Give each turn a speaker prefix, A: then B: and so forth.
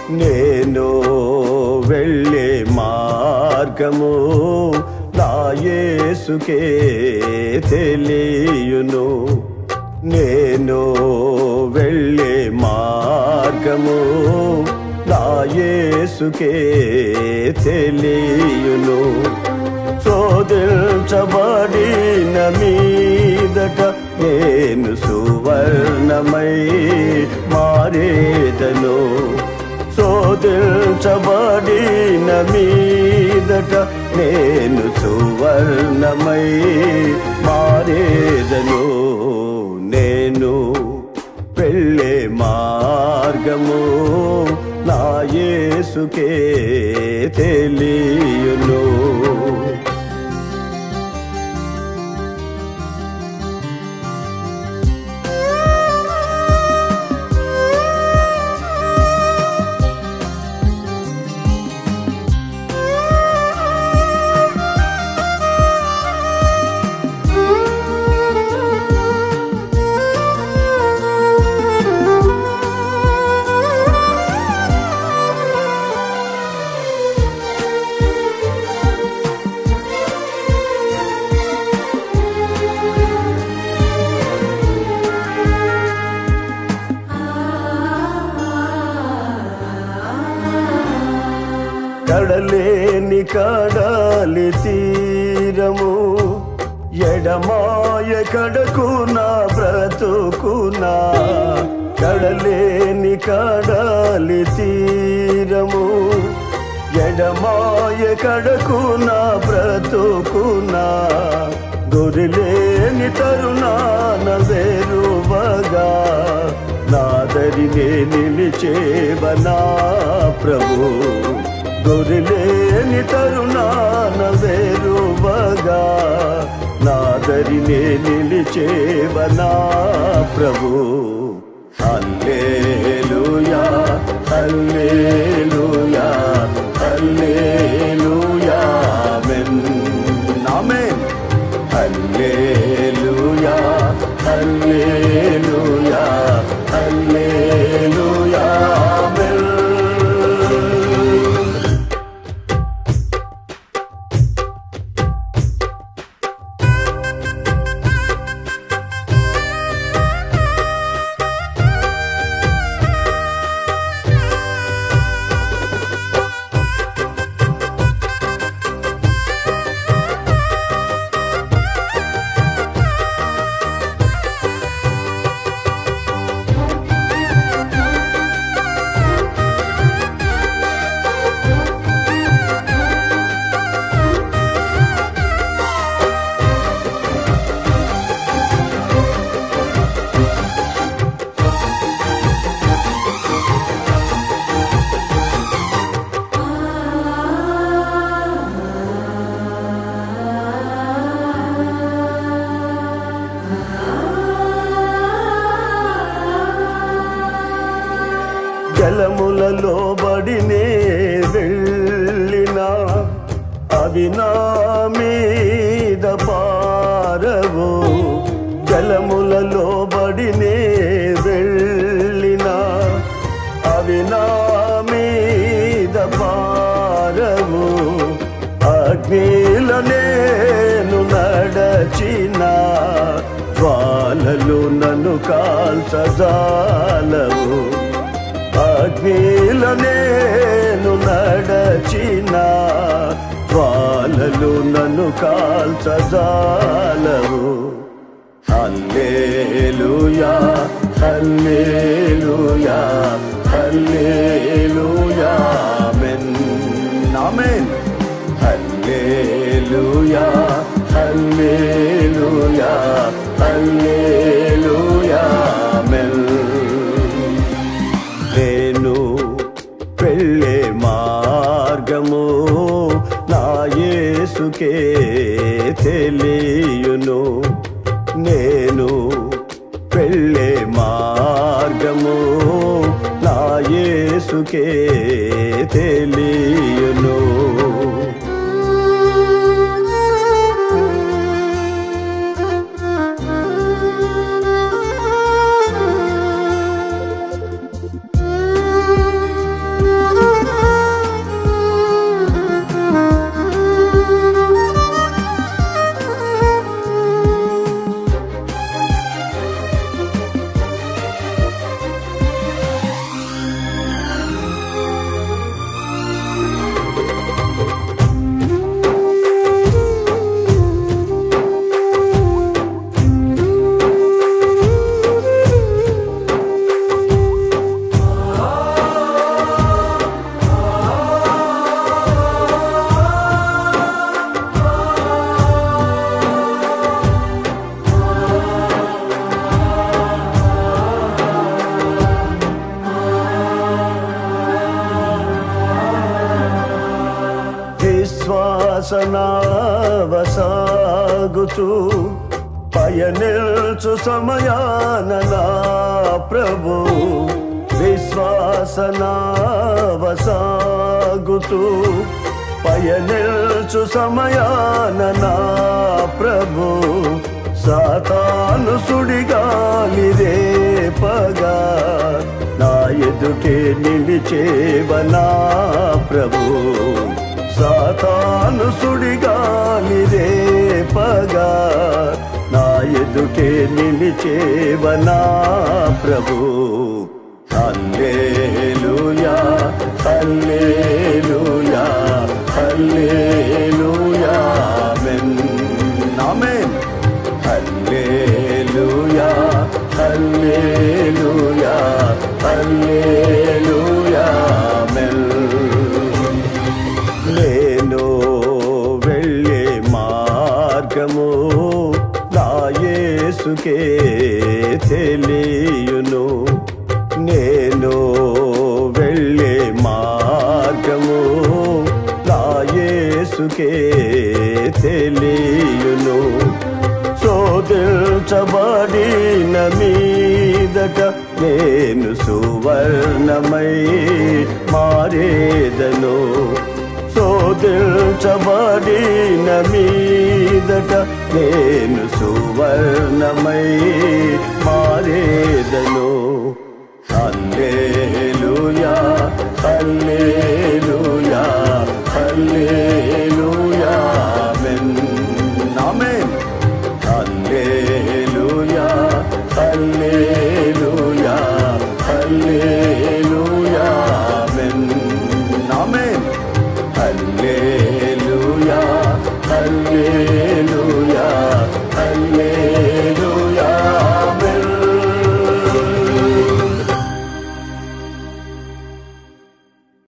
A: నేను వెళ్ళే మార్గము నా యేసుకే తెలియును నేను వెళ్ళే మార్గము నా యేసుకే తెలియును శోధించబడిన మీదట నేను సువర్ణమై మారేదను శోధించబడిన మీదట నేను సువర్ణమై మారేదను నేను వెళ్ళే మార్గము నా యేసుకే తెలియును కడలేని కడలి తీరము ఎడమాయ కడకు నా బ్రతుకునా కడలేని కడలి తీరము ఎడమాయ కడకు నా బ్రతుకునా గురిలేని తరుణాన వేరువగా నాదరినే నిలిచేవనా ప్రభు గొరిలేని తరుణాన వేరువగా నాదరినే నిలిచేవనా ప్రభు hallelujah hallelujah hallelujah amen amen hallelujah hallelujah hallelujah amen జలములలో బడినే వెళ్ళిన అవి నా మీద పారవు జలములలో బడినే వెళ్ళిన అవి నా మీద పారవు అగ్నిల నేను నడచిన జ్వాలలు నన్ను కాల్చజాలవు అగ్నిల నేను నడచిన జ్వాలలు నన్ను కాల్చజాలవు hallelujah hallelujah hallelujah amen amen hallelujah hallelujah hallelujah amen నేను వెళ్ళే మార్గము నా యేసుకే తెలియును నేను వెళ్ళే మార్గము నా యేసుకే తెలియును
B: Thank you.
A: విశ్వాసనావసాగుచు పయనిల్చు సమయాన నా ప్రభు విశ్వాసనావసాగుచు పయనిల్చు సమయాన నా ప్రభు సాతాను సుడిగాలిరే పగా నా ఎదుటే నిలిచేవనా ప్రభు సాతాను సుడిగాలిరే పగా నా ఎదుటే నిలిచేవనా ప్రభు హల్లెలూయా హల్లెలూయా హల్లెలూయా ఆమేన్ ఆమేన్ హల్లెలూయా హల్లెలూయా హల్లెలూయా ఆమేన్ నేను వెళ్ళే మార్గము నా యేసుకే తెలియును నేను వెళ్ళే మార్గము నా యేసుకే తెలియును శోధించబడిన మీదట నేను సువర్ణమై మారేదను శోధించబడిన మీదట నేను సువర్ణమై మారేదను హల్లెలూయా హల్లెలూయా హల్లెలూయా ఆమేన్ ఆమేన్ హల్లెలూయా హల్లెలూయా హల్లెలూయా ఆమేన్ ఆమేన్ హల్లెలూయా హల్లెలూయా